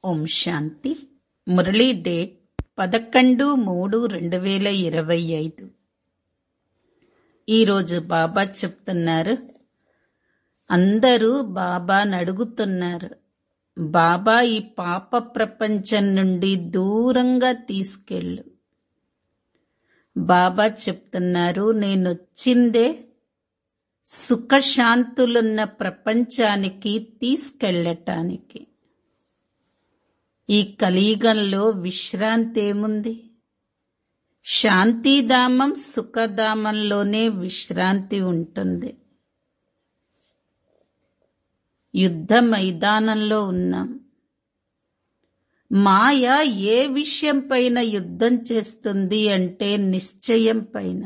ఓం శాంతి Murali date పదకొండు మూడు రెండు వేల ఇరవై ఐదు ఈరోజు బాబా చెప్తున్నారు అందరూ బాబాని అడుగుతున్నారు బాబా ఈ పాప ప్రపంచం నుండి దూరంగా తీసుకెళ్ళు బాబా చెప్తున్నారు నేనొచ్చిందే సుఖశాంతులున్న ప్రపంచానికి తీసుకెళ్ళటానికి ఈ కలియుగంలో విశ్రాంతి ఏముంది శాంతిధామం సుఖధామంలోనే విశ్రాంతి ఉంటుంది యుద్ధ మైదానంలో ఉన్నాం మాయ ఏ విషయం పైన యుద్ధం చేస్తుంది అంటే నిశ్చయం పైన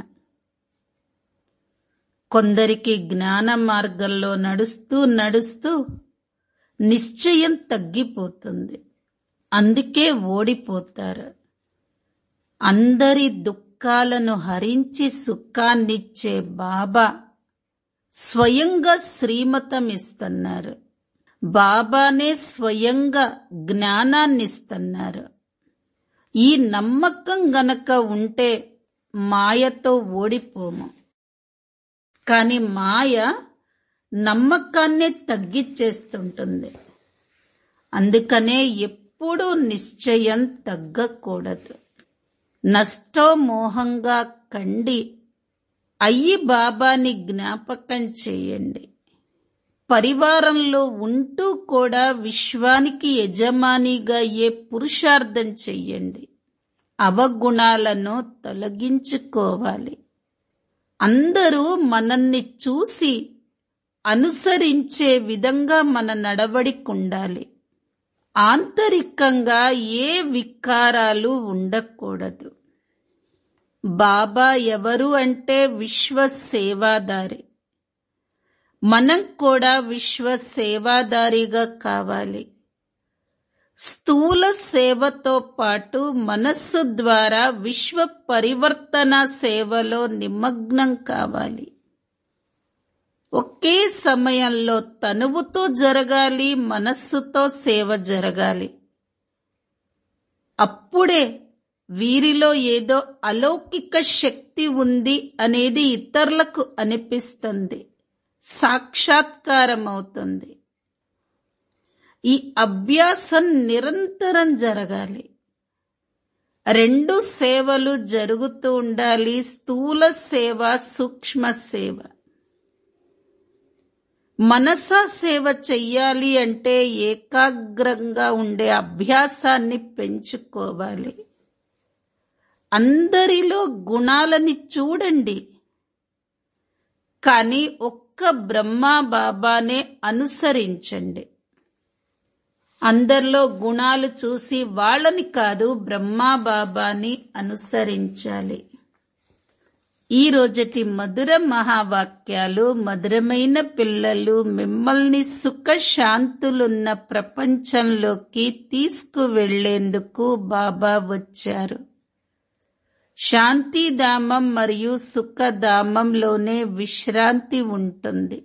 కొందరికి జ్ఞాన మార్గంలో నడుస్తూ నడుస్తూ నిశ్చయం తగ్గిపోతుంది అందుకే ఓడిపోతారు అందరి దుఃఖాలను హరించి సుఖాన్నిచ్చే బాబా స్వయంగా శ్రీమతం ఇస్తున్నారు బాబానే స్వయంగా జ్ఞానాన్ని ఇస్తున్నారు ఈ నమ్మకం గనక ఉంటే మాయతో ఓడిపోము కానీ మాయ నమ్మకాన్నే తగ్గిచ్చేస్తుంటుంది అందుకనే ఎప్పుడూ నిశ్చయం తగ్గకూడదు నష్టోమోహంగా కండి అయ్యి బాబాని జ్ఞాపకం చేయండి పరివారంలో ఉంటూ కూడా విశ్వానికి యజమానిగా ఏ పురుషార్థం చెయ్యండి అవగుణాలను తొలగించుకోవాలి అందరూ మనల్ని చూసి అనుసరించే విధంగా మన నడవడికుండాలి ఆంతరికంగా ఏ వికారాలు ఉండకూడదు బాబా ఎవరు అంటే విశ్వ సేవాదారి మనం కూడా విశ్వ సేవాదారిగా కావాలి స్థూల సేవతో పాటు మనస్సు ద్వారా విశ్వ పరివర్తన సేవలో నిమగ్నం కావాలి ఒకే సమయంలో తనువుతో జరగాలి మనస్సుతో సేవ జరగాలి అప్పుడే వీరిలో ఏదో అలౌకిక శక్తి ఉంది అనేది ఇతరులకు అనిపిస్తుంది సాక్షాత్కారం అవుతుంది ఈ అభ్యాసం నిరంతరం జరగాలి రెండు సేవలు జరుగుతూ ఉండాలి స్థూల సేవ సూక్ష్మ సేవ మనస సేవ చెయ్యాలి అంటే ఏకాగ్రంగా ఉండే అభ్యాసాన్ని పెంచుకోవాలి అందరిలో గుణాలని చూడండి కానీ ఒక్క బ్రహ్మా బాబానే అనుసరించండి అందరిలో గుణాలు చూసి వాళ్ళని కాదు బ్రహ్మా బాబాని అనుసరించాలి ఈ రోజటి మధుర మహావాక్యాలు మధురమైన పిల్లలు మిమ్మల్ని సుఖ శాంతులున్న ప్రపంచంలోకి తీసుకువెళ్లేందుకు బాబా వచ్చారు శాంతిధామం మరియు సుఖధామంలోనే విశ్రాంతి ఉంటుంది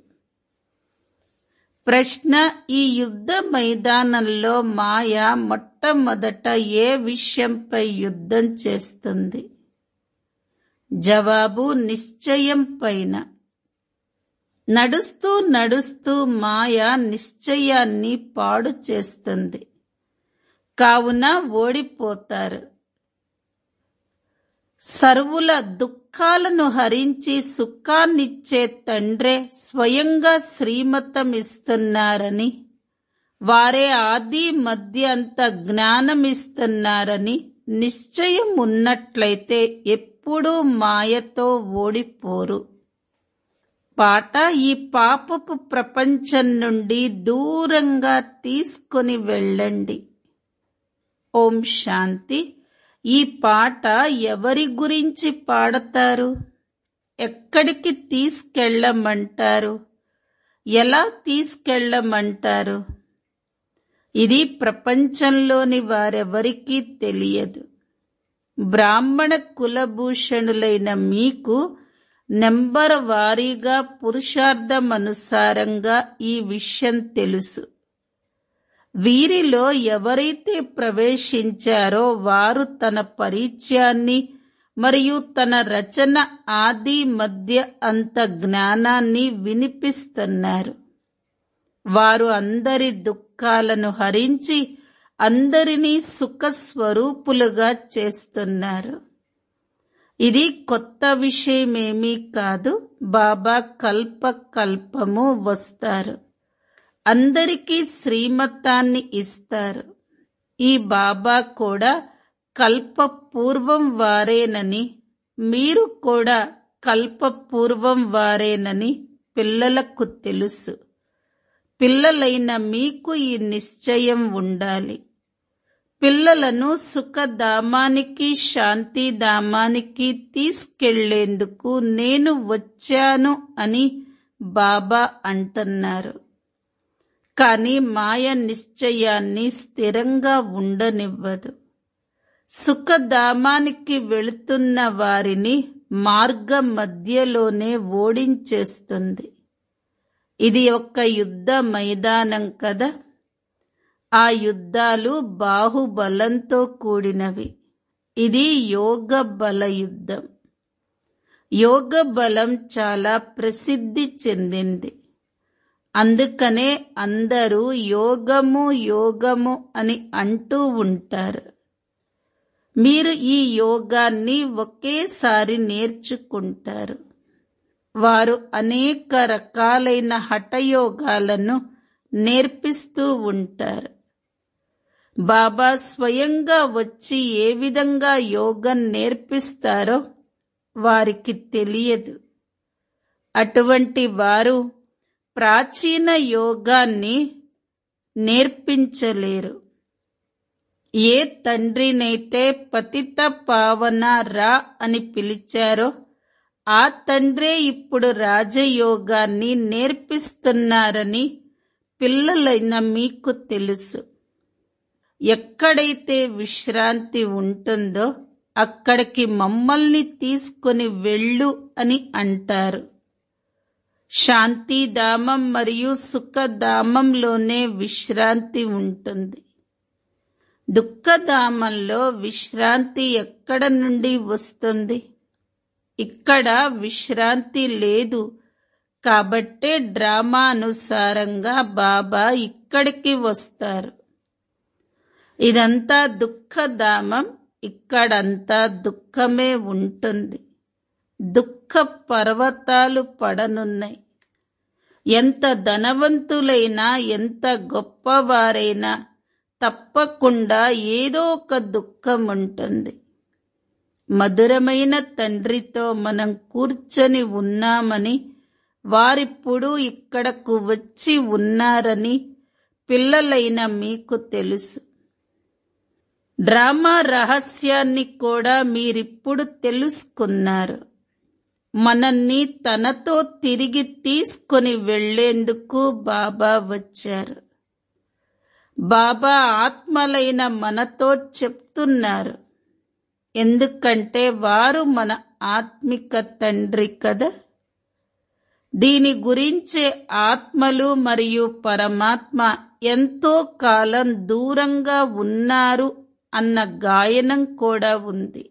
ప్రశ్న ఈ యుద్ధ మైదానంలో మాయ మొట్టమొదట ఏ విషయంపై యుద్ధం చేస్తుంది జవాబు నిశ్చయం పైన నడుస్తూ నడుస్తూ మాయ నిశ్చయాన్ని పాడు చేస్తుంది కావున ఓడిపోతారు సర్వుల దుఃఖాలను హరించి సుఖాన్నిచ్చే తండ్రే స్వయంగా శ్రీమతం ఇస్తున్నారని వారే ఆది మధ్య అంత జ్ఞానమిస్తున్నారని నిశ్చయం ఉన్నట్లయితే ఎప్పుడూ మాయతో ఓడిపోరు పాట ఈ పాపపు ప్రపంచం నుండి దూరంగా తీసుకొని వెళ్ళండి ఓం శాంతి ఈ పాట ఎవరి గురించి పాడతారు ఎక్కడికి తీసుకెళ్ళమంటారు ఎలా తీసుకెళ్ళమంటారు ఇది ప్రపంచంలోని వారెవరికీ తెలియదు బ్రాహ్మణ కులభూషణులైన మీకు నెంబర్ వారీగా పురుషార్థమనుసారంగా ఈ విషయం తెలుసు వీరిలో ఎవరైతే ప్రవేశించారో వారు తన పరిచయాన్ని మరియు తన రచన ఆది మధ్య అంత జ్ఞానాన్ని వినిపిస్తున్నారు వారు అందరి దుఃఖాలను హరించి అందరినీ సుఖ స్వరూపులుగా చేస్తున్నారు ఇది కొత్త విషయమేమీ కాదు బాబా కల్ప కల్పము వస్తారు అందరికీ శ్రీమతాన్ని ఇస్తారు ఈ బాబా కూడా కల్ప పూర్వం వారేనని మీరు కూడా కల్ప పూర్వం వారేనని పిల్లలకు తెలుసు పిల్లలైన మీకు ఈ నిశ్చయం ఉండాలి పిల్లలను సుఖధామానికి శాంతిధామానికి తీసుకెళ్లేందుకు నేను వచ్చాను అని బాబా అంటున్నారు కానీ మాయ నిశ్చయాన్ని స్థిరంగా ఉండనివ్వదు సుఖధామానికి వెళుతున్న వారిని మార్గ మధ్యలోనే ఓడించేస్తుంది ఇది ఒక యుద్ధ మైదానం కదా ఆ యుద్ధాలు బాహుబలంతో కూడినవి ఇది యోగ బల యుద్ధం యోగ బలం చాలా ప్రసిద్ధి చెందింది అందుకనే అందరూ యోగము యోగము అని అంటూ ఉంటారు మీరు ఈ యోగాన్ని ఒకేసారి నేర్చుకుంటారు వారు అనేక రకాలైన హఠయోగాలను నేర్పిస్తూ ఉంటారు బాబా స్వయంగా వచ్చి ఏ విధంగా యోగం నేర్పిస్తారో వారికి తెలియదు అటువంటి వారు ప్రాచీన యోగాన్ని నేర్పించలేరు ఏ తండ్రినైతే పతిత పావన రా అని పిలిచారో ఆ తండ్రే ఇప్పుడు రాజయోగాన్ని నేర్పిస్తున్నారని పిల్లలైన మీకు తెలుసు ఎక్కడైతే విశ్రాంతి ఉంటుందో అక్కడికి మమ్మల్ని తీసుకొని వెళ్ళు అని అంటారు శాంతిధామం మరియు సుఖధామంలోనే విశ్రాంతి ఉంటుంది దుఃఖధామంలో విశ్రాంతి ఎక్కడ నుండి వస్తుంది ఇక్కడ విశ్రాంతి లేదు కాబట్టే డ్రామా అనుసారంగా బాబా ఇక్కడికి వస్తారు ఇదంతా దుఃఖధామం ఇక్కడంతా దుఃఖమే ఉంటుంది దుఃఖ పర్వతాలు పడనున్నాయి ఎంత ధనవంతులైనా ఎంత గొప్పవారైనా తప్పకుండా ఏదో ఒక దుఃఖం ఉంటుంది మధురమైన తండ్రితో మనం కూర్చొని ఉన్నామని వారిప్పుడు ఇక్కడకు వచ్చి ఉన్నారని పిల్లలైన మీకు తెలుసు డ్రామా రహస్యాన్ని కూడా మీరిప్పుడు తెలుసుకున్నారు మనల్ని తనతో తిరిగి తీసుకొని వెళ్లేందుకు బాబా వచ్చారు బాబా ఆత్మలైన మనతో చెప్తున్నారు ఎందుకంటే వారు మన ఆత్మిక తండ్రి కదా దీని గురించే ఆత్మలు మరియు పరమాత్మ ఎంతో కాలం దూరంగా ఉన్నారు అన్న గాయనం కూడా ఉంది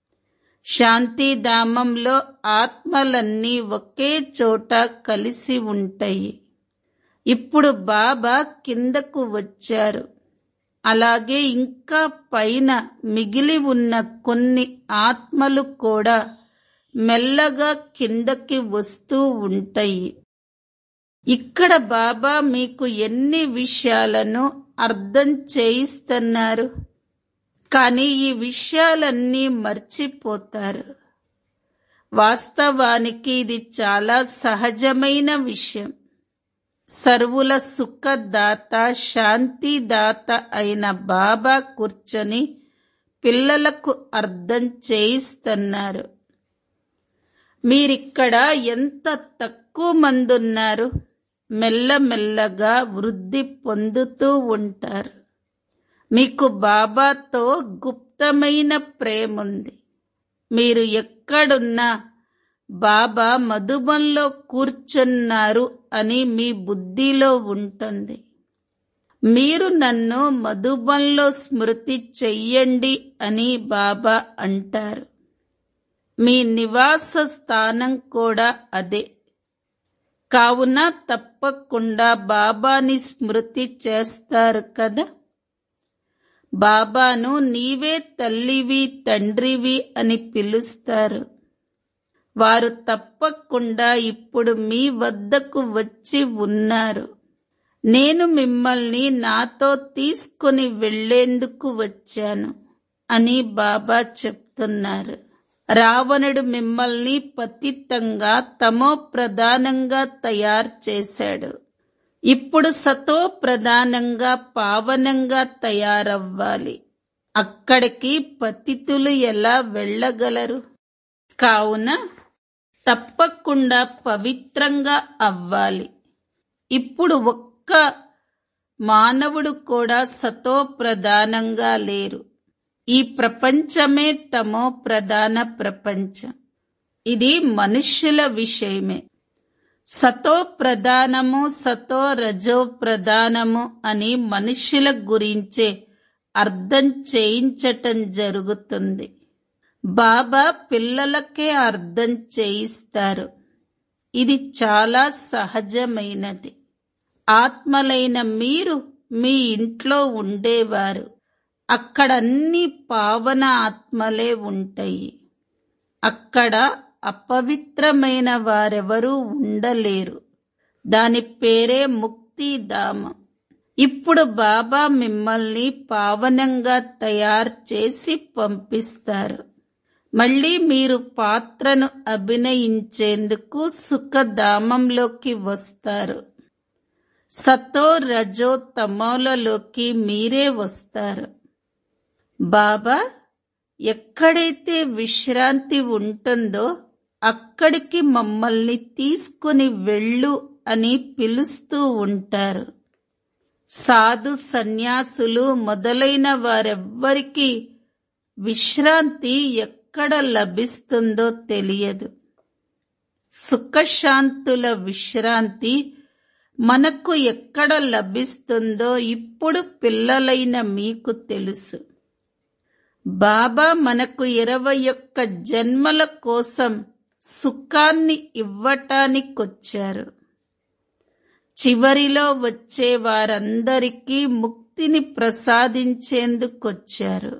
శాంతిధామంలో ఆత్మలన్నీ ఒకే చోట కలిసి ఉంటాయి ఇప్పుడు బాబా కిందకు వచ్చారు అలాగే ఇంకా పైన మిగిలి ఉన్న కొన్ని ఆత్మలు కూడా మెల్లగా కిందకి వస్తూ ఉంటాయి ఇక్కడ బాబా మీకు ఎన్ని విషయాలను అర్థం చేయిస్తున్నారు కానీ ఈ విషయాలన్నీ మర్చిపోతారు వాస్తవానికి ఇది చాలా సహజమైన విషయం సర్వుల సుఖదాత శాంతిదాత అయిన బాబా కూర్చొని పిల్లలకు అర్థం చేయిస్తున్నారు మీరిక్కడ ఎంత తక్కువ మంది ఉన్నారు మెల్లమెల్లగా వృద్ధి పొందుతూ ఉంటారు మీకు బాబాతో గుప్తమైన ప్రేమ ఉంది మీరు ఎక్కడున్నా బాబా మధుబంలో కూర్చున్నారు అని మీ బుద్ధిలో ఉంటుంది మీరు నన్ను మధుబంలో స్మృతి చెయ్యండి అని బాబా అంటారు మీ నివాస స్థానం కూడా అదే కావున తప్పకుండా బాబాని స్మృతి చేస్తారు కదా బాబాను నీవే తల్లివి తండ్రివి అని పిలుస్తారు వారు తప్పకుండా ఇప్పుడు మీ వద్దకు వచ్చి ఉన్నారు నేను మిమ్మల్ని నాతో తీసుకుని వెళ్లేందుకు వచ్చాను అని బాబా చెప్తున్నారు రావణుడు మిమ్మల్ని పతితంగా తమో ప్రధానంగా తయారు చేశాడు ఇప్పుడు సతో ప్రధానంగా పావనంగా తయారవ్వాలి అక్కడికి పతితులు ఎలా వెళ్ళగలరు కావున తప్పకుండా పవిత్రంగా అవ్వాలి ఇప్పుడు ఒక్క మానవుడు కూడా సతో ప్రధానంగా లేరు ఈ ప్రపంచమే తమో ప్రధాన ప్రపంచం ఇది మనుష్యుల విషయమే సతో ప్రధానము సతో రజో ప్రధానము అని మనుష్యుల గురించే అర్థం చేయించటం జరుగుతుంది బాబా పిల్లలకే అర్థం చేయిస్తారు ఇది చాలా సహజమైనది ఆత్మలైన మీరు మీ ఇంట్లో ఉండేవారు అక్కడ అన్ని పావన ఆత్మలే ఉంటాయి అక్కడ అపవిత్రమైన వారెవరూ ఉండలేరు దాని పేరే ముక్తిధామం ఇప్పుడు బాబా మిమ్మల్ని పావనంగా తయారు చేసి పంపిస్తారు మళ్ళీ మీరు పాత్రను అభినయించేందుకు సుఖధామంలోకి వస్తారు సతో రజో తమోలలోకి మీరే వస్తారు బాబా ఎక్కడైతే విశ్రాంతి ఉంటుందో అక్కడికి మమ్మల్ని తీసుకుని వెళ్ళు అని పిలుస్తూ ఉంటారు సాధు సన్యాసులు మొదలైన వారెవ్వరికీ విశ్రాంతి ఎక్కడ లభిస్తుందో తెలియదు సుఖశాంతుల విశ్రాంతి మనకు ఎక్కడ లభిస్తుందో ఇప్పుడు పిల్లలైన మీకు తెలుసు బాబా మనకు ఇరవై ఒక్క జన్మల కోసం సుఖాన్ని ఇవ్వటానికొచ్చారు చివరిలో వచ్చే వారందరికీ ముక్తిని ప్రసాదించేందుకొచ్చారు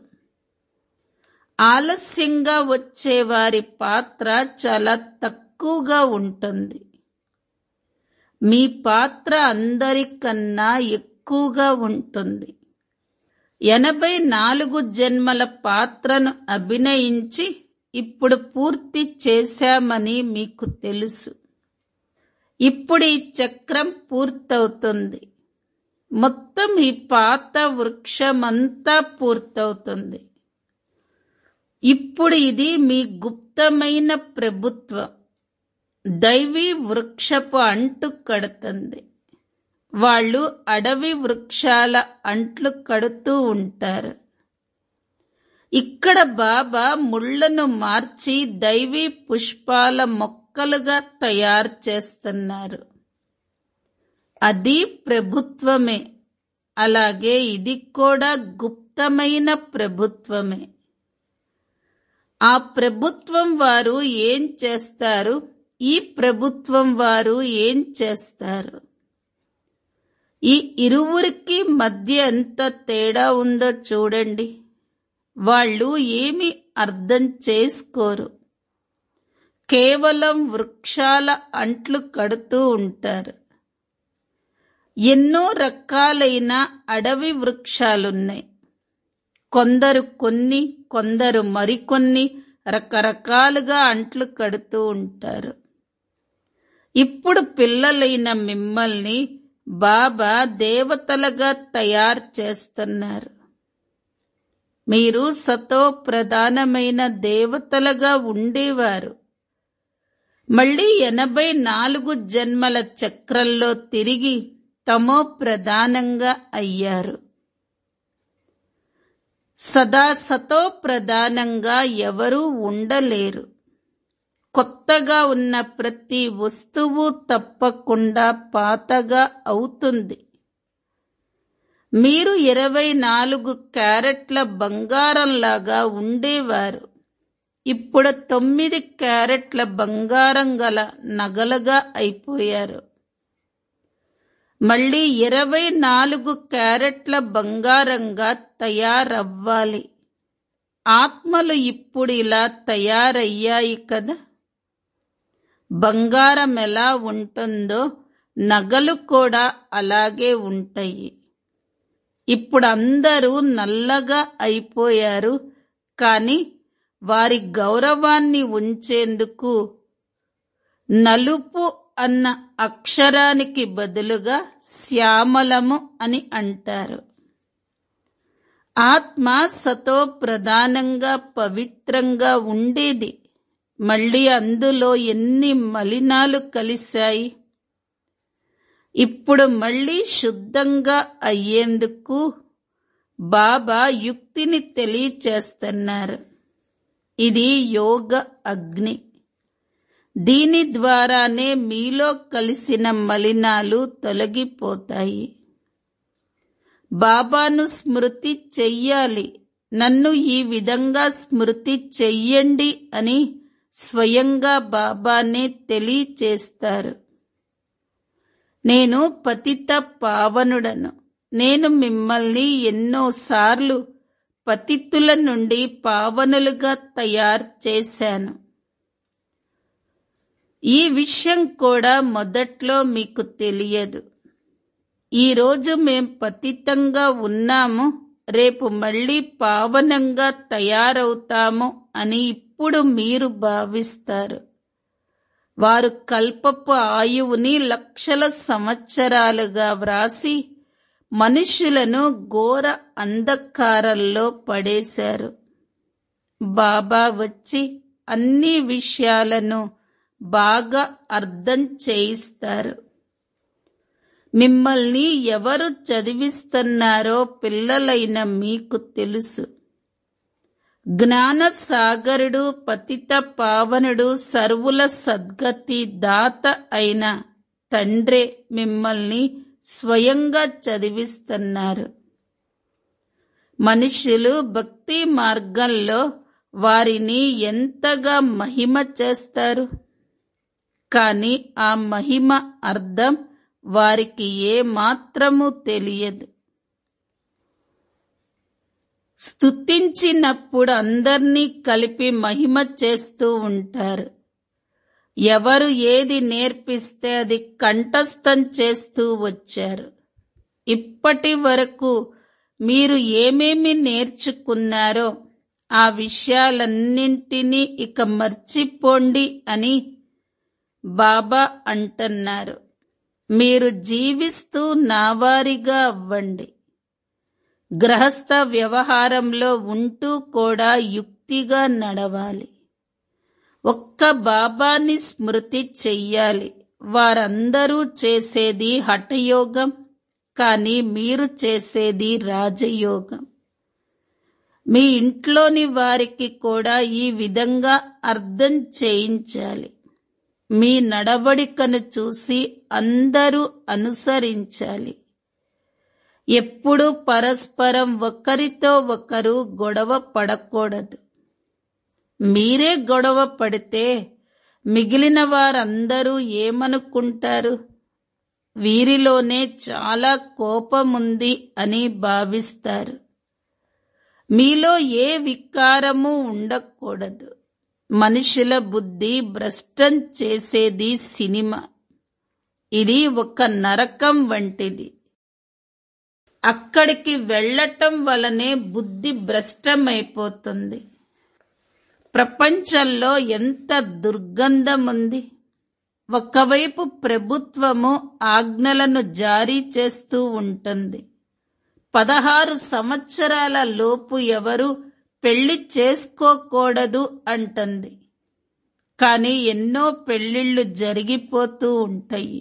ఆలస్యంగా వచ్చే వారి పాత్ర చాలా తక్కువగా ఉంటుంది మీ పాత్ర అందరికన్నా ఎక్కువగా ఉంటుంది ఎనభై నాలుగు జన్మల పాత్రను అభినయించి ఇప్పుడు పూర్తి చేశామని మీకు తెలుసు ఇప్పుడు ఈ చక్రం పూర్తవుతుంది మొత్తం ఈ పాత వృక్షమంతా పూర్తవుతుంది ఇప్పుడు ఇది మీ గుప్తమైన ప్రభుత్వం దైవీ వృక్షపు అంటు కడుతుంది వాళ్ళు అడవి వృక్షాల అంట్లు కడుతూ ఉంటారు ఇక్కడ బాబా ముళ్లను మార్చి దైవీ పుష్పాల మొక్కలుగా తయారు చేస్తున్నారు అది ప్రభుత్వమే అలాగే ఇది కూడా గుప్తమైన ప్రభుత్వమే ఆ ప్రభుత్వం వారు ఏం చేస్తారు ఈ ప్రభుత్వం వారు ఏం చేస్తారు ఈ ఇరువురికి మధ్య ఎంత తేడా ఉందో చూడండి వాళ్ళు ఏమి అర్థం చేసుకోరు కేవలం వృక్షాల అంట్లు కడుతూ ఉంటారు ఎన్నో రకాలైన అడవి వృక్షాలున్నాయి కొందరు కొన్ని కొందరు మరికొన్ని రకరకాలుగా అంట్లు కడుతూ ఉంటారు ఇప్పుడు పిల్లలైన మిమ్మల్ని బాబా దేవతలుగా తయారు చేస్తున్నారు మీరు సతో ప్రధానమైన దేవతలుగా ఉండేవారు మళ్ళీ ఎనభై నాలుగు జన్మల చక్రంలో తిరిగి తమో ప్రధానంగా అయ్యారు సదా సతో ప్రధానంగా ఎవరూ ఉండలేరు కొత్తగా ఉన్న ప్రతి వస్తువు తప్పకుండా పాతగా అవుతుంది మీరు ఇరవై నాలుగు క్యారెట్ల బంగారంలాగా ఉండేవారు ఇప్పుడు తొమ్మిది క్యారెట్ల బంగారం గల నగలుగా అయిపోయారు మళ్ళీ ఇరవై నాలుగు క్యారెట్ల బంగారంగా తయారవ్వాలి ఆత్మలు ఇప్పుడు ఇలా తయారయ్యాయి కదా బంగారం ఎలా ఉంటుందో నగలు కూడా అలాగే ఉంటాయి ఇప్పుడు అందరూ నల్లగా అయిపోయారు కానీ వారి గౌరవాన్ని ఉంచేందుకు నలుపు అన్న అక్షరానికి బదులుగా శ్యామలము అని అంటారు ఆత్మ సతో ప్రధానంగా పవిత్రంగా ఉండేది మళ్ళీ అందులో ఎన్ని మలినాలు కలిశాయి ఇప్పుడు మళ్ళీ శుద్ధంగా అయ్యేందుకు బాబా యుక్తిని తెలియచేస్తున్నారు ఇది యోగ అగ్ని దీని ద్వారానే మీలో కలిసిన మలినాలు తొలగిపోతాయి బాబాను స్మృతి చెయ్యాలి నన్ను ఈ విధంగా స్మృతి చెయ్యండి అని స్వయంగా బాబానే తెలియచేస్తారు నేను పతిత పావనుడను నేను మిమ్మల్ని ఎన్నోసార్లు పతితుల నుండి పావనులుగా తయారు చేశాను ఈ విషయం కూడా మొదట్లో మీకు తెలియదు ఈరోజు మేం పతితంగా ఉన్నాము రేపు మళ్ళీ పావనంగా తయారవుతాము అని ఇప్పుడు మీరు భావిస్తారు వారు కల్పపు ఆయువుని లక్షల సంవత్సరాలుగా వ్రాసి మనుషులను ఘోర అంధకారంలో పడేశారు బాబా వచ్చి అన్ని విషయాలను బాగా అర్థం చేయిస్తారు మిమ్మల్ని ఎవరు చదివిస్తున్నారో పిల్లలైన మీకు తెలుసు జ్ఞాన సాగరుడు పతిత పావనుడు సర్వుల సద్గతి దాత అయిన తండ్రే మిమ్మల్ని స్వయంగా చదివిస్తున్నారు మనుషులు భక్తి మార్గంలో వారిని ఎంతగా మహిమ చేస్తారు కానీ ఆ మహిమ అర్థం వారికి ఏ మాత్రము తెలియదు స్తుతించినప్పుడు అందర్నీ కలిపి మహిమ చేస్తూ ఉంటారు ఎవరు ఏది నేర్పిస్తే అది కంఠస్థం చేస్తూ వచ్చారు ఇప్పటి వరకు మీరు ఏమేమి నేర్చుకున్నారో ఆ విషయాలన్నింటినీ ఇక మర్చిపోండి అని బాబా అంటున్నారు మీరు జీవిస్తూ నావారిగా అవ్వండి గ్రహస్థ వ్యవహారంలో ఉంటూ కూడా యుక్తిగా నడవాలి ఒక్క బాబాని స్మృతి చెయ్యాలి వారందరూ చేసేది హఠయోగం కానీ మీరు చేసేది రాజయోగం మీ ఇంట్లోని వారికి కూడా ఈ విధంగా అర్థం చేయించాలి మీ నడవడికను చూసి అందరూ అనుసరించాలి ఎప్పుడు పరస్పరం ఒకరితో ఒకరు గొడవ పడకూడదు మీరే గొడవ పడితే మిగిలిన వారందరూ ఏమనుకుంటారు వీరిలోనే చాలా కోపముంది అని భావిస్తారు మీలో ఏ వికారము ఉండకూడదు మనుషుల బుద్ధి భ్రష్టం చేసేది సినిమా ఇది ఒక నరకం వంటిది అక్కడికి వెళ్ళటం వలనే బుద్ధి భ్రష్టమైపోతుంది ప్రపంచంలో ఎంత దుర్గంధం ఉంది ఒకవైపు ప్రభుత్వము ఆజ్ఞలను జారీ చేస్తూ ఉంటుంది పదహారు సంవత్సరాల లోపు ఎవరు పెళ్లి చేసుకోకూడదు అంటుంది కానీ ఎన్నో పెళ్లిళ్లు జరిగిపోతూ ఉంటాయి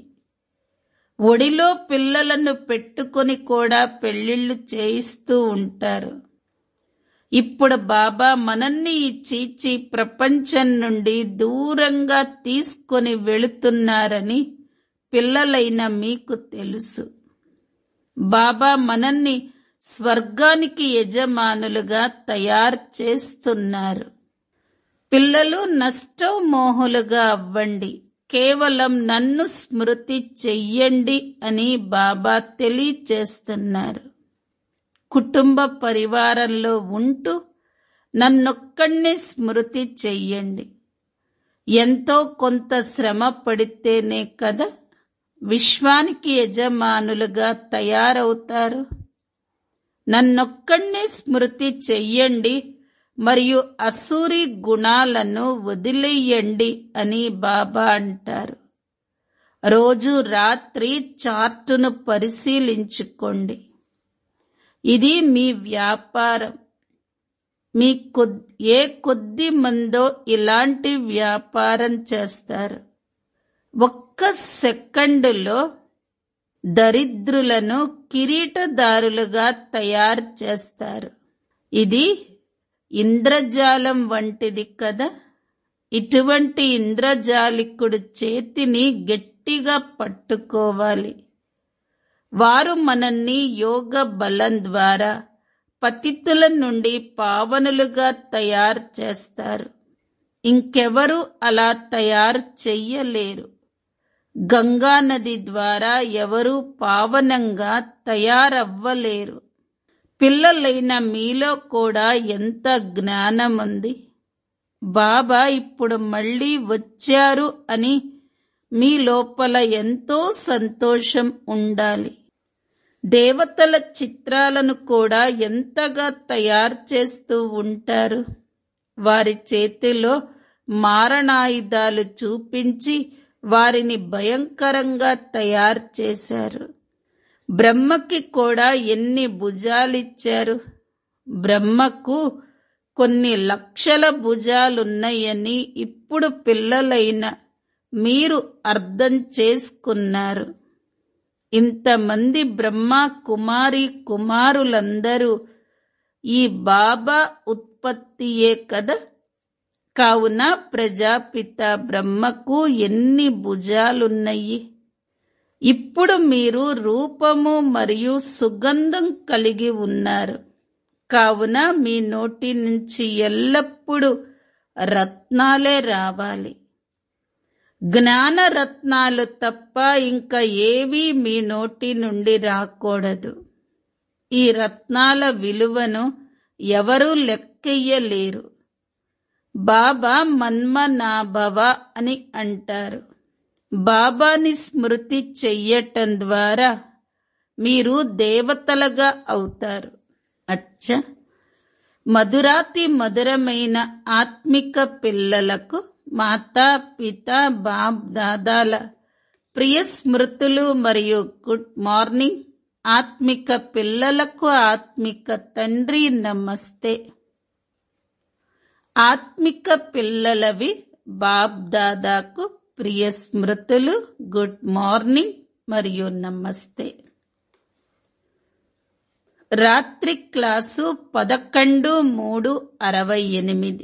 ఒడిలో పిల్లలను పెట్టుకొని కూడా పెళ్లిళ్లు చేయిస్తూ ఉంటారు ఇప్పుడు బాబా మనల్ని ఈ చీచి ప్రపంచం నుండి దూరంగా తీసుకొని వెళుతున్నారని పిల్లలైన మీకు తెలుసు బాబా మనల్ని స్వర్గానికి యజమానులుగా తయారు చేస్తున్నారు పిల్లలు నష్టమోహులుగా అవ్వండి కేవలం నన్ను స్మృతి చెయ్యండి అని బాబా తెలియచేస్తున్నారు కుటుంబ పరివారంలో ఉంటూ నన్నొక్కడిని స్మృతి చెయ్యండి ఎంతో కొంత శ్రమ పడితేనే కదా విశ్వానికి యజమానులుగా తయారవుతారు నన్నొక్కడినే స్మృతి చెయ్యండి మరియు అసూరి గుణాలను వదిలేయండి అని బాబా అంటారు రోజు రాత్రి చార్టును పరిశీలించుకోండి ఇది మీ వ్యాపారం మీ కొద్ ఏ కొద్ది మందో ఇలాంటి వ్యాపారం చేస్తారు ఒక్క సెకండులో దరిద్రులను కిరీటదారులుగా తయారు చేస్తారు ఇది ఇంద్రజాలం వంటిది కదా ఇటువంటి ఇంద్రజాలికుడు చేతిని గట్టిగా పట్టుకోవాలి వారు మనల్ని యోగ బలం ద్వారా పతితుల నుండి పావనులుగా తయారు చేస్తారు ఇంకెవరు అలా తయారు చెయ్యలేరు గంగా నది ద్వారా ఎవరు పావనంగా తయారవ్వలేరు పిల్లలైన మీలో కూడా ఎంత జ్ఞానం ఉంది బాబా ఇప్పుడు మళ్ళీ వచ్చారు అని మీ లోపల ఎంతో సంతోషం ఉండాలి దేవతల చిత్రాలను కూడా ఎంతగా తయారు చేస్తూ ఉంటారు వారి చేతిలో మారణాయుధాలు చూపించి వారిని భయంకరంగా తయారు చేశారు బ్రహ్మకి కూడా ఎన్ని భుజాలిచ్చారు బ్రహ్మకు కొన్ని లక్షల భుజాలున్నాయని ఇప్పుడు పిల్లలైన మీరు అర్థం చేసుకున్నారు ఇంతమంది బ్రహ్మ కుమారి కుమారులందరూ ఈ బాబా ఉత్పత్తియే కదా కావున ప్రజాపిత బ్రహ్మకు ఎన్ని భుజాలున్నాయి ఇప్పుడు మీరు రూపము మరియు సుగంధం కలిగి ఉన్నారు కావున మీ నోటి నుంచి ఎల్లప్పుడూ రత్నాలే రావాలి జ్ఞాన రత్నాలు తప్ప ఇంకా ఏవీ మీ నోటి నుండి రాకూడదు ఈ రత్నాల విలువను ఎవరూ లెక్కెయ్యలేరు బాబా మన్మనాభవ అని అంటారు బాబాని స్మృతి చెయ్యటం ద్వారా మీరు దేవతలుగా అవుతారు అచ్చ మధురాతి మధురమైన ఆత్మిక పిల్లలకు మాతా పిత బాబ్ దాదాల ప్రియ స్మృతులు మరియు గుడ్ మార్నింగ్ ఆత్మిక పిల్లలకు ఆత్మిక తండ్రి నమస్తే ఆత్మిక పిల్లలవి బాబ్ దాదాకు ప్రియ స్మృతులు గుడ్ మార్నింగ్ మరియు నమస్తే రాత్రి క్లాసు పదకొండు మూడు అరవై ఎనిమిది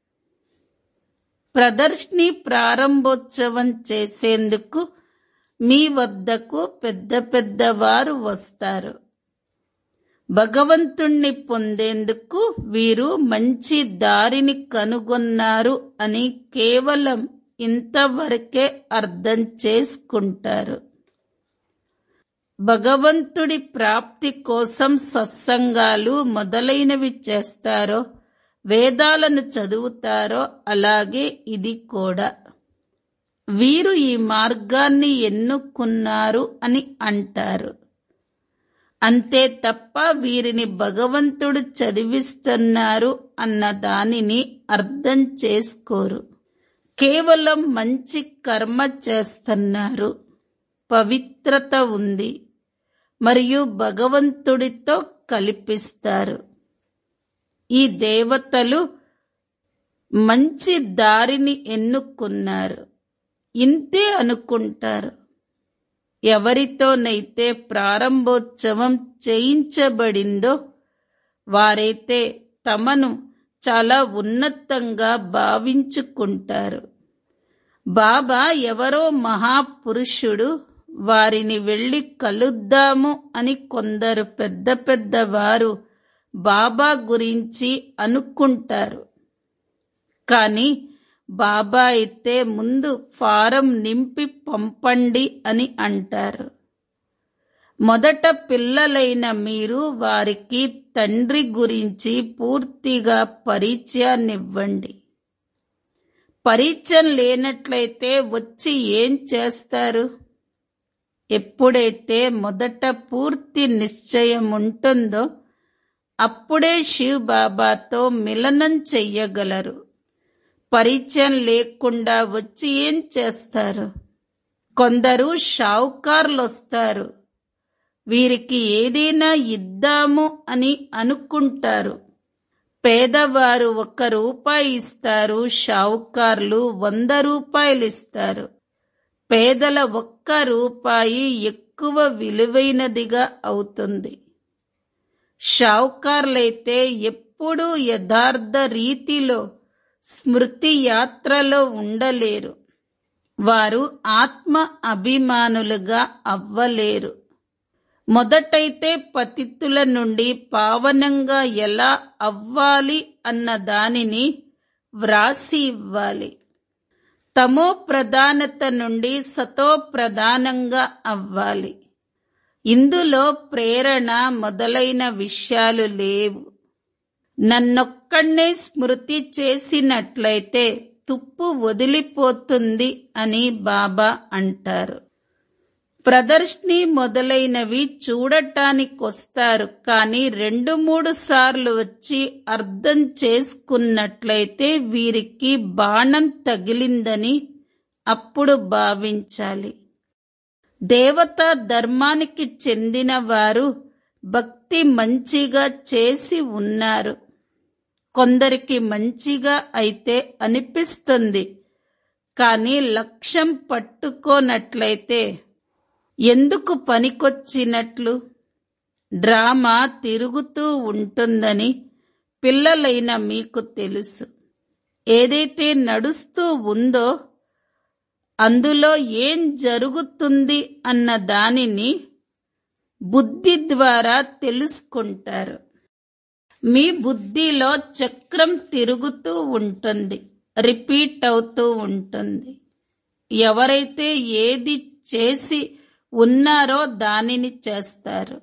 ప్రదర్శిని ప్రారంభోత్సవం చేసేందుకు మీ వద్దకు పెద్ద పెద్ద వారు వస్తారు భగవంతుణ్ణి పొందేందుకు వీరు మంచి దారిని కనుగొన్నారు అని కేవలం ఇంతవరకే అర్థం చేసుకుంటారు భగవంతుడి ప్రాప్తి కోసం సత్సంగాలు మొదలైనవి చేస్తారో వేదాలను చదువుతారో అలాగే ఇది కూడా వీరు ఈ మార్గాన్ని ఎన్నుకున్నారు అని అంటారు అంతే తప్ప వీరిని భగవంతుడు చదివిస్తున్నారు అన్న దానిని అర్థం చేసుకోరు కేవలం మంచి కర్మ చేస్తున్నారు పవిత్రత ఉంది మరియు భగవంతుడితో కల్పిస్తారు ఈ దేవతలు మంచి దారిని ఎన్నుకున్నారు ఇంతే అనుకుంటారు ఎవరితోనైతే ప్రారంభోత్సవం చేయించబడిందో వారైతే తమను చాలా ఉన్నతంగా భావించుకుంటారు బాబా ఎవరో మహాపురుషుడు వారిని వెళ్ళి కలుద్దాము అని కొందరు పెద్ద పెద్ద వారు బాబా గురించి అనుకుంటారు కానీ బాబా అయితే ముందు ఫారం నింపి పంపండి అని అంటారు మొదట పిల్లలైన మీరు వారికి తండ్రి గురించి పూర్తిగా పరిచయాన్నివ్వండి పరిచయం లేనట్లయితే వచ్చి ఏం చేస్తారు ఎప్పుడైతే మొదట పూర్తి నిశ్చయం ఉంటుందో అప్పుడే శివ్ బాబాతో మిలనం చెయ్యగలరు పరిచయం లేకుండా వచ్చి ఏం చేస్తారు కొందరు షావుకార్లు వస్తారు వీరికి ఏదైనా ఇద్దాము అని అనుకుంటారు పేదవారు ఒక్క రూపాయి ఇస్తారు షావుకార్లు వంద రూపాయలు ఇస్తారు పేదల ఒక్క రూపాయి ఎక్కువ విలువైనదిగా అవుతుంది షావుకార్లైతే ఎప్పుడూ యథార్థ రీతిలో స్మృతి యాత్రలో ఉండలేరు వారు ఆత్మ అభిమానులుగా అవ్వలేరు మొదటైతే పతితుల నుండి పావనంగా ఎలా అవ్వాలి అన్న దానిని వ్రాసి ఇవ్వాలి తమో ప్రధానత నుండి సతో ప్రధానంగా అవ్వాలి ఇందులో ప్రేరణ మొదలైన విషయాలు లేవు నన్నొక్కడే స్మృతి చేసినట్లయితే తుప్పు వదిలిపోతుంది అని బాబా అంటారు ప్రదర్శిని మొదలైనవి చూడటానికొస్తారు కానీ రెండు మూడు సార్లు వచ్చి అర్థం చేసుకున్నట్లయితే వీరికి బాణం తగిలిందని అప్పుడు భావించాలి దేవతా ధర్మానికి చెందిన వారు భక్తి మంచిగా చేసి ఉన్నారు కొందరికి మంచిగా అయితే అనిపిస్తుంది కానీ లక్ష్యం పట్టుకోనట్లయితే ఎందుకు పనికొచ్చినట్లు డ్రామా తిరుగుతూ ఉంటుందని పిల్లలైన మీకు తెలుసు ఏదైతే నడుస్తూ ఉందో అందులో ఏం జరుగుతుంది అన్న దానిని బుద్ధి ద్వారా తెలుసుకుంటారు మీ బుద్ధిలో చక్రం తిరుగుతూ ఉంటుంది రిపీట్ అవుతూ ఉంటుంది ఎవరైతే ఏది చేసి ఉన్నారో దానిని చేస్తారు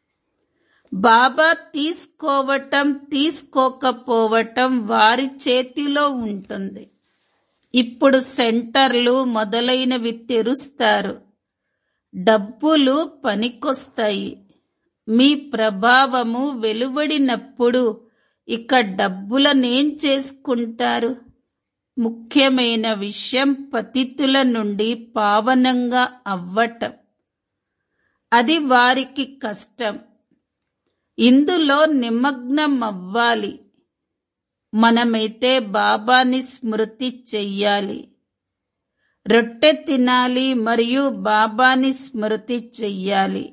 బాబా తీసుకోవటం తీసుకోకపోవటం వారి చేతిలో ఉంటుంది ఇప్పుడు సెంటర్లు మొదలైనవి తెరుస్తారు డబ్బులు పనికొస్తాయి మీ ప్రభావము వెలువడినప్పుడు ఇక డబ్బులనేం చేసుకుంటారు ముఖ్యమైన విషయం పతితుల నుండి పావనంగా అవ్వటం అది వారికి కష్టం ఇందులో నిమగ్నం అవ్వాలి మనమైతే బాబాని స్మృతి చెయ్యాలి రొట్టె తినాలి మరియు బాబాని స్మృతి చెయ్యాలి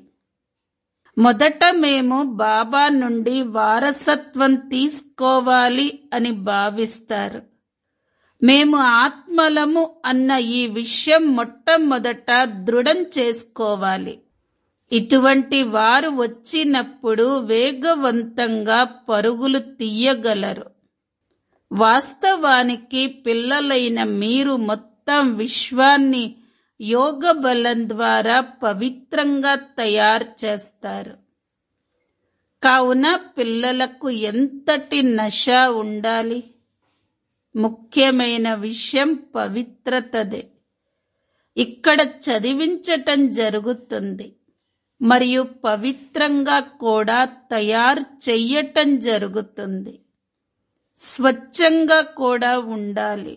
మొదట మేము బాబా నుండి వారసత్వం తీసుకోవాలి అని భావిస్తారు మేము ఆత్మలము అన్న ఈ విషయం మొట్టమొదట దృఢం చేసుకోవాలి ఇటువంటి వారు వచ్చినప్పుడు వేగవంతంగా పరుగులు తీయగలరు వాస్తవానికి పిల్లలైన మీరు మొత్తం విశ్వాన్ని యోగ బలం ద్వారా పవిత్రంగా తయారు చేస్తారు కావున పిల్లలకు ఎంతటి నశ ఉండాలి ముఖ్యమైన విషయం పవిత్రతదే ఇక్కడ చదివించటం జరుగుతుంది మరియు పవిత్రంగా కూడా తయారు చెయ్యటం జరుగుతుంది స్వచ్ఛంగా కూడా ఉండాలి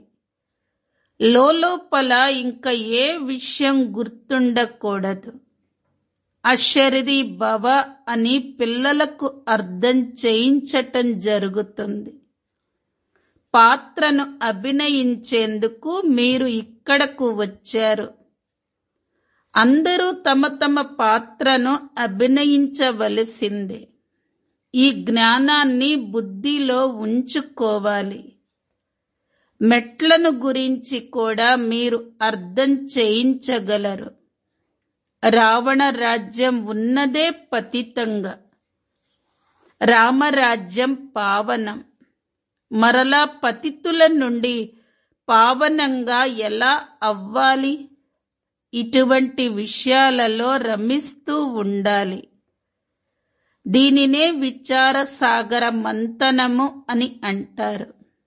లోపల ఇంకా ఏ విషయం గుర్తుండకూడదు అశరీరి భవ అని పిల్లలకు అర్థం చేయించటం జరుగుతుంది పాత్రను అభినయించేందుకు మీరు ఇక్కడకు వచ్చారు అందరూ తమ తమ పాత్రను అభినయించవలసిందే ఈ జ్ఞానాన్ని బుద్ధిలో ఉంచుకోవాలి మెట్లను గురించి కూడా మీరు అర్థం చేయించగలరు రావణ రాజ్యం ఉన్నదే పతితంగా రామరాజ్యం పావనం మరలా పతితుల నుండి పావనంగా ఎలా అవ్వాలి ఇటువంటి విషయాలలో రమిస్తూ ఉండాలి దీనినే విచార సాగర మంతనము అని అంటారు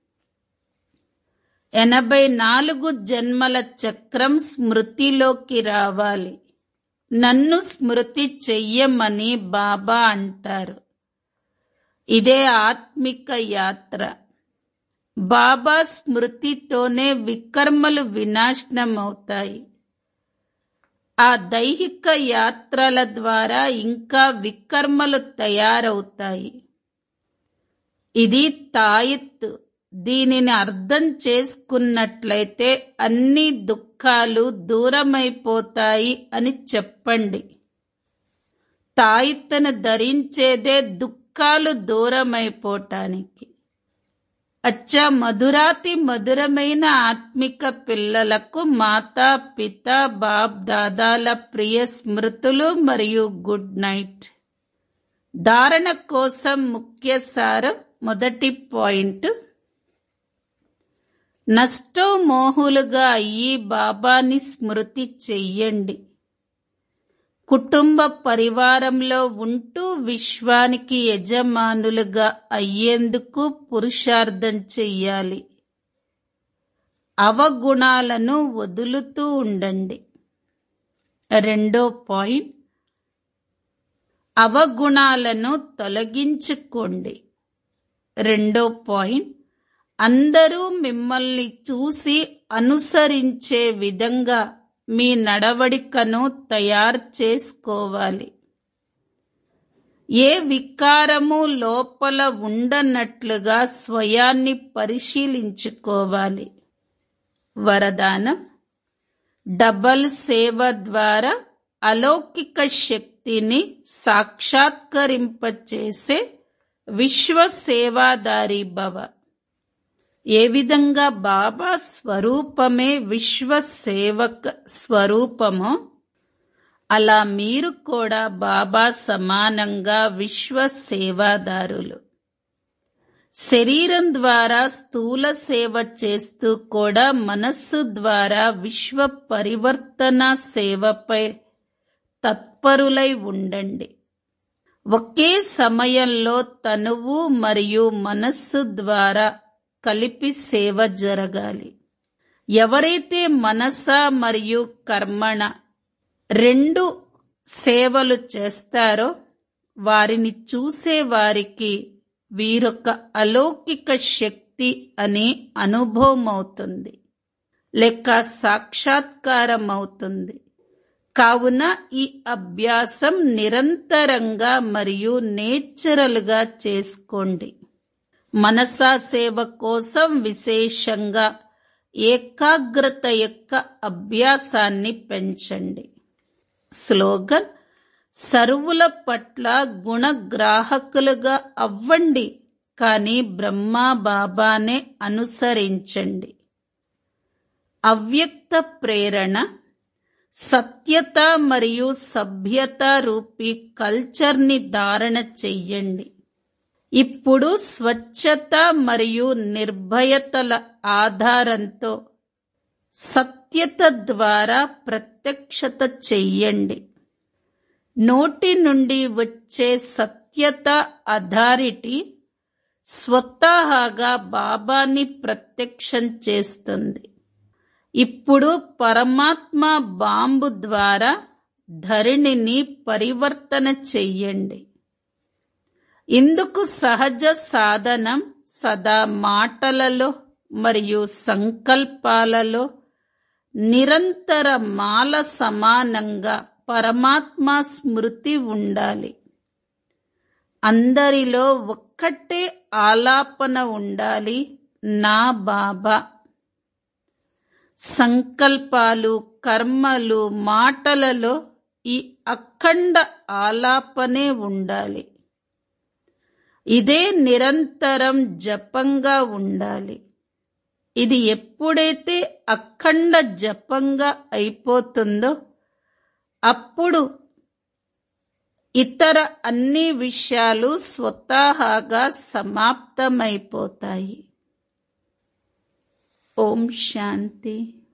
ఎనభై నాలుగు జన్మల చక్రం స్మృతిలోకి రావాలి నన్ను స్మృతి చెయ్యమని బాబా అంటారు ఇదే ఆత్మిక యాత్ర బాబా స్మృతితోనే వికర్మలు వినాశనమవుతాయి ఆ దైహిక యాత్రల ద్వారా ఇంకా వికర్మలు తయారవుతాయి ఇది తాయెత్తు దీనిని అర్థం చేసుకున్నట్లయితే అన్ని దుఃఖాలు దూరమైపోతాయి అని చెప్పండి తాయెత్తును ధరించేదే దుఃఖాలు దూరమైపోటానికి అచ్చా మధురాతి మధురమైన ఆత్మిక పిల్లలకు మాతా పిత బాప్ దాదాల ప్రియ స్మృతులు మరియు గుడ్ నైట్ ధారణ కోసం ముఖ్య సారం మొదటి పాయింట్ నష్టో మోహులుగా అయ్యి బాబాని స్మృతి చెయ్యండి కుటుంబ పరివారంలో ఉంటూ విశ్వానికి యజమానులుగా అయ్యేందుకు పురుషార్థం చెయ్యాలి అవగుణాలను వదులుతూ ఉండండి రెండో పాయింట్ అవగుణాలను తొలగించుకోండి రెండో పాయింట్ అందరూ మిమ్మల్ని చూసి అనుసరించే విధంగా మీ నడవడికను తయారు చేసుకోవాలి ఏ వికారము లోపల ఉండనట్లుగా స్వయాన్ని పరిశీలించుకోవాలి వరదానం డబల్ సేవ ద్వారా అలౌకిక శక్తిని సాక్షాత్కరింపచేసే విశ్వ సేవాదారి భవ ఏ విధంగా బాబా స్వరూపమే విశ్వ సేవక స్వరూపమో అలా మీరు కూడా బాబా సమానంగా విశ్వ సేవాదారులు శరీరం ద్వారా స్థూల సేవ చేస్తూ కూడా మనస్సు ద్వారా విశ్వ పరివర్తన సేవపై తత్పరులై ఉండండి ఒకే సమయంలో తనువు మరియు మనస్సు ద్వారా కలిపి సేవ జరగాలి ఎవరైతే మనస మరియు కర్మణ రెండు సేవలు చేస్తారో వారిని చూసే వారికి వీరొక అలౌకిక శక్తి అనే అనుభవం అవుతుంది లేక సాక్షాత్కారం అవుతుంది కావున ఈ అభ్యాసం నిరంతరంగా మరియు నేచురల్గా చేసుకోండి మనసా సేవ కోసం విశేషంగా ఏకాగ్రత యొక్క అభ్యాసాన్ని పెంచండి స్లోగన్ సరువుల పట్ల గుణగ్రాహకులుగా అవ్వండి కానీ బ్రహ్మా బాబానే అనుసరించండి అవ్యక్త ప్రేరణ సత్యత మరియు సభ్యత రూపీ కల్చర్ని ధారణ చెయ్యండి ఇప్పుడు స్వచ్ఛత మరియు నిర్భయతల ఆధారంతో సత్యత ద్వారా ప్రత్యక్షత చెయ్యండి నోటి నుండి వచ్చే సత్యత అథారిటీ స్వతహాగా బాబాని ప్రత్యక్షం చేస్తుంది ఇప్పుడు పరమాత్మ బాంబు ద్వారా ధరణిని పరివర్తన చెయ్యండి ఇందుకు సహజ సాధనం సదా మాటలలో మరియు సంకల్పాలలో నిరంతర మాల సమానంగా పరమాత్మ స్మృతి ఉండాలి అందరిలో ఒక్కటే ఆలాపన ఉండాలి నా బాబా సంకల్పాలు కర్మలు మాటలలో ఈ అఖండ ఆలాపనే ఉండాలి ఇదే నిరంతరం జపంగా ఉండాలి ఇది ఎప్పుడైతే అఖండ జపంగా అయిపోతుందో అప్పుడు ఇతర అన్ని విషయాలు స్వతహాగా సమాప్తమైపోతాయి ఓం శాంతి